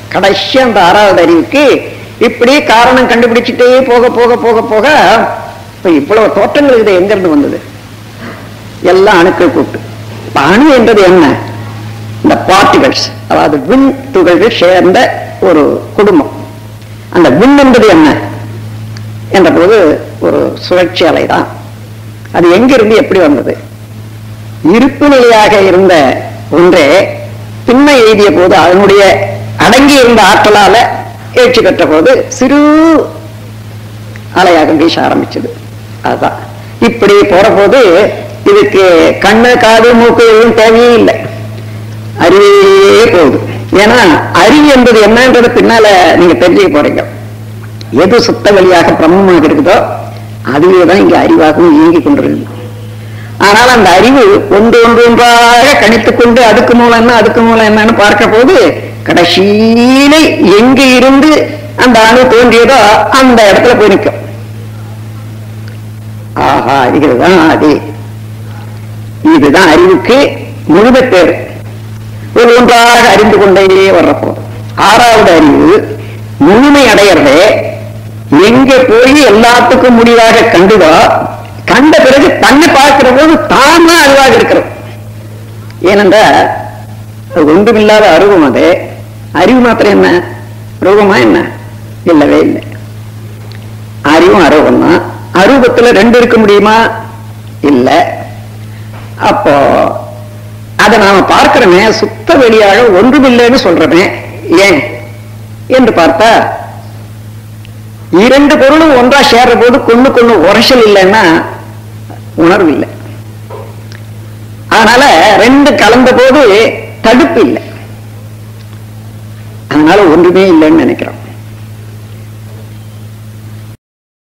கடைசி அந்த ஆறாவது அறிவுக்கு இப்படி காரணம் கண்டுபிடிச்சிட்டே போக போக போக போக இப்ப இவ்வளவு தோற்றங்கள் இது எங்க இருந்து வந்தது எல்லாம் அணுக்கள் கூட்டு இப்ப அணு என்றது என்ன இந்த பார்ட்டிகல்ஸ் அதாவது விண் துகள்கள் சேர்ந்த ஒரு குடும்பம் அந்த விண் என்பது என்ன என்ற போது ஒரு சுழற்சி அலை தான் அது எங்கிருந்து எப்படி வந்தது இருப்பு நிலையாக இருந்த ஒன்றே பின்ன எழுதிய போது அதனுடைய அடங்கி இருந்த ஆற்றலால எழுச்சி பெற்ற போது சிறு அலையாக வீச ஆரம்பிச்சது அதுதான் இப்படி போற போது இதுக்கு கண்ணு காது மூக்கு எதுவும் தேவையே இல்லை அறிவே போகுது ஏன்னா அறிவு என்பது என்னன்றது பின்னால நீங்க தெரிஞ்சுக்க போறீங்க எது சுத்த வழியாக பிரம்மமாக இருக்குதோ அதுவே தான் இங்க அறிவாகவும் இயங்கிக் கொண்டிருக்கு ஆனால் அந்த அறிவு ஒன்று ஒன்று ஒன்றாக கணித்துக் கொண்டு அதுக்கு மூலம் என்ன அதுக்கு மூலம் என்னன்னு பார்க்க போது கடைசியில எங்க இருந்து அந்த அணு தோன்றியதோ அந்த இடத்துல போய் நிற்கும் ஆஹா இதுதான் அது இதுதான் அறிவுக்கு முழுத பேர் ஒரு ஒன்றாக அறிந்து கொண்டே வர்றப்போ ஆறாவது அறிவு முழுமை அடையறதே எங்க போய் எல்லாத்துக்கும் முடிவாக கண்டுதோ கண்ட பிறகு தன்னை பார்க்கிற போது தானா அறிவாக இருக்கிறோம் ஏனென்றா அது ஒன்றுமில்லாத அருவம் அது அறிவு மாத்திரம் என்ன ரூபமா என்ன இல்லவே இல்லை அறிவும் அருவம் தான் அரூபத்துல ரெண்டு இருக்க முடியுமா இல்ல அப்போ அதை நாம பார்க்கிறோமே சுத்த வெளியாக ஒன்றுமில்லைன்னு சொல்றமே ஏன் என்று பார்த்தா இரண்டு பொருளும் ஒன்றா சேர்ற போது கொண்டு கொண்டு உரசல் இல்லைன்னா உணர்வு இல்லை அதனால ரெண்டு கலந்த போது தடுப்பு இல்லை அதனால ஒன்றுமே இல்லைன்னு நினைக்கிறோம்